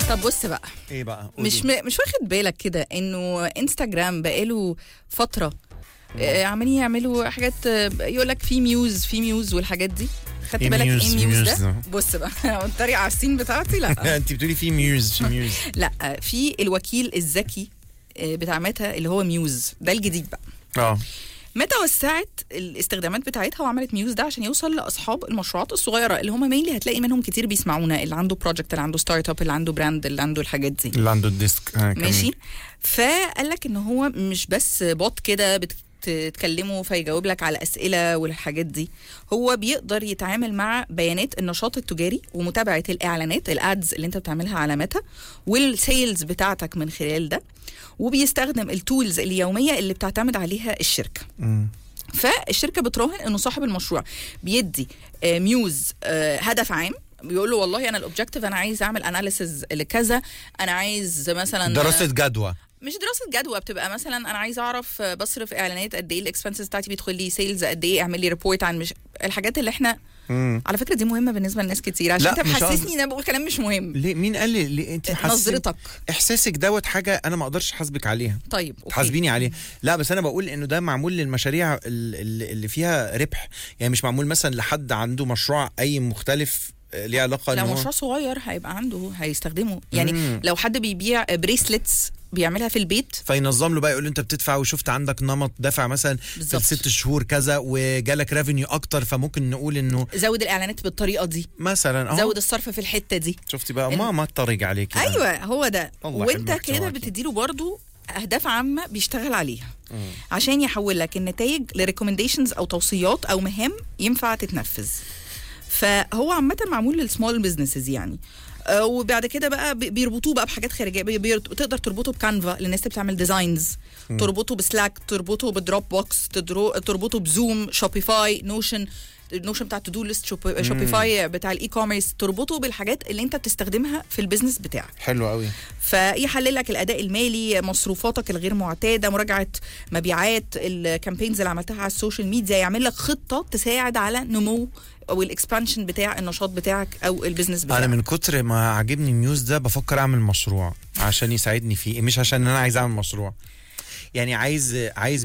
طب بص بقى ايه بقى قولي. مش م... مش واخد بالك كده انه انستجرام بقاله فتره آه، عمالين يعملوا حاجات يقول لك في ميوز في ميوز والحاجات دي خدت إيه بالك ميوز؟ ايه ميوز ميوز ده ده؟ بص بقى اتريق على السين بتاعتي لا انت بتقولي في ميوز في ميوز لا في الوكيل الذكي آه، بتاع ميتا اللي هو ميوز ده الجديد بقى اه ميتا وسعت الاستخدامات بتاعتها وعملت ميوز ده عشان يوصل لاصحاب المشروعات الصغيره اللي هم مينلي هتلاقي منهم كتير بيسمعونا اللي عنده بروجكت اللي عنده ستارت اب اللي عنده براند اللي عنده الحاجات دي اللي عنده الديسك آه كمل. ماشي فقال لك ان هو مش بس بوت كده بتتكلمه فيجاوب لك على اسئله والحاجات دي هو بيقدر يتعامل مع بيانات النشاط التجاري ومتابعه الاعلانات الادز اللي انت بتعملها على ميتا والسيلز بتاعتك من خلال ده وبيستخدم التولز اليوميه اللي بتعتمد عليها الشركه مم. فالشركه بتراهن انه صاحب المشروع بيدي آه، ميوز آه، هدف عام بيقول له والله انا الاوبجيكتيف انا عايز اعمل اناليسز لكذا انا عايز مثلا دراسة جدوى مش دراسه جدوى بتبقى مثلا انا عايز اعرف آه، بصرف اعلانات قد ايه الاكسبنسز بتاعتي بيدخل لي سيلز قد ايه اعمل لي ريبورت عن مش الحاجات اللي احنا مم. على فكره دي مهمه بالنسبه لناس كتير عشان لا، انت مش محسسني قصدي. ان انا بقول كلام مش مهم ليه مين قال لي ليه انت حاسه نظرتك احساسك دوت حاجه انا ما اقدرش احاسبك عليها طيب أوكي. تحاسبيني عليه لا بس انا بقول انه ده معمول للمشاريع ال- ال- اللي فيها ربح يعني مش معمول مثلا لحد عنده مشروع اي مختلف آه، ليه علاقه لو إن هو- مشروع صغير هيبقى عنده هيستخدمه يعني مم. لو حد بيبيع بريسلتس بيعملها في البيت فينظم له بقى يقول له انت بتدفع وشفت عندك نمط دافع مثلا بالظبط. في الست شهور كذا وجالك ريفينيو اكتر فممكن نقول انه زود الاعلانات بالطريقه دي مثلا اهو زود الصرف في الحته دي شفتي بقى ال- ما ما الطريق عليك ايوه هو ده الله وانت يحبك كده سواكي. بتديله برضو اهداف عامه بيشتغل عليها عشان يحول لك النتائج لريكومنديشنز او توصيات او مهام ينفع تتنفذ فهو عامه معمول للسمول بزنسز يعني آه، وبعد كده بقى بي- بيربطوه بقى بحاجات خارجيه بي- بي- تقدر تربطه بكانفا للناس اللي بتعمل ديزاينز تربطه بسلاك تربطه بدروب بوكس تدرو- تربطه بزوم شوبيفاي نوشن النوشن بتاع تو ليست شوبيفاي بتاع الاي كوميرس تربطه بالحاجات اللي انت بتستخدمها في البيزنس بتاعك حلو قوي فيحلل لك الاداء المالي مصروفاتك الغير معتاده مراجعه مبيعات الكامبينز اللي عملتها على السوشيال ميديا يعمل لك خطه تساعد على نمو او الاكسبانشن بتاع النشاط بتاعك او البيزنس بتاعك انا من كتر ما عاجبني الميوز ده بفكر اعمل مشروع عشان يساعدني فيه مش عشان انا عايز اعمل مشروع يعني عايز عايز